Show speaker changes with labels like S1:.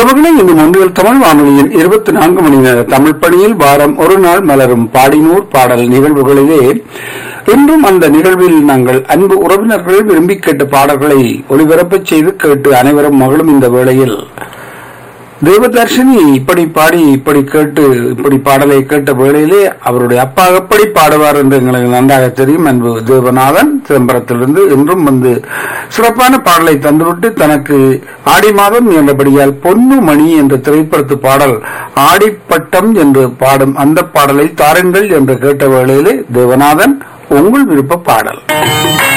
S1: உறவுகளை இந்த ஒன்றியல் தமிழ் வானொலியின் இருபத்தி நான்கு மணி நேர தமிழ் பணியில் வாரம் ஒரு நாள் மலரும் பாடினூர் பாடல் நிகழ்வுகளிலே இன்றும் அந்த நிகழ்வில் நாங்கள் அன்பு உறவினர்கள் விரும்பி கேட்ட பாடல்களை ஒளிபரப்பச் செய்து கேட்டு அனைவரும் மகளும் இந்த வேளையில் தேவதர்ஷினி இப்படி பாடி இப்படி கேட்டு இப்படி பாடலை கேட்ட வேளையிலே அவருடைய அப்பா எப்படி பாடுவார் என்று எங்களுக்கு நன்றாக தெரியும் அன்பு தேவநாதன் சிதம்பரத்திலிருந்து இன்றும் வந்து சிறப்பான பாடலை தந்துவிட்டு தனக்கு ஆடி மாதம் என்றபடியால் பொன்னு மணி என்ற திரைப்படத்து பாடல் ஆடிப்பட்டம் என்று பாடும் அந்த பாடலை தாருங்கள் என்று கேட்ட வேளையிலே தேவநாதன் உங்கள் விருப்ப பாடல்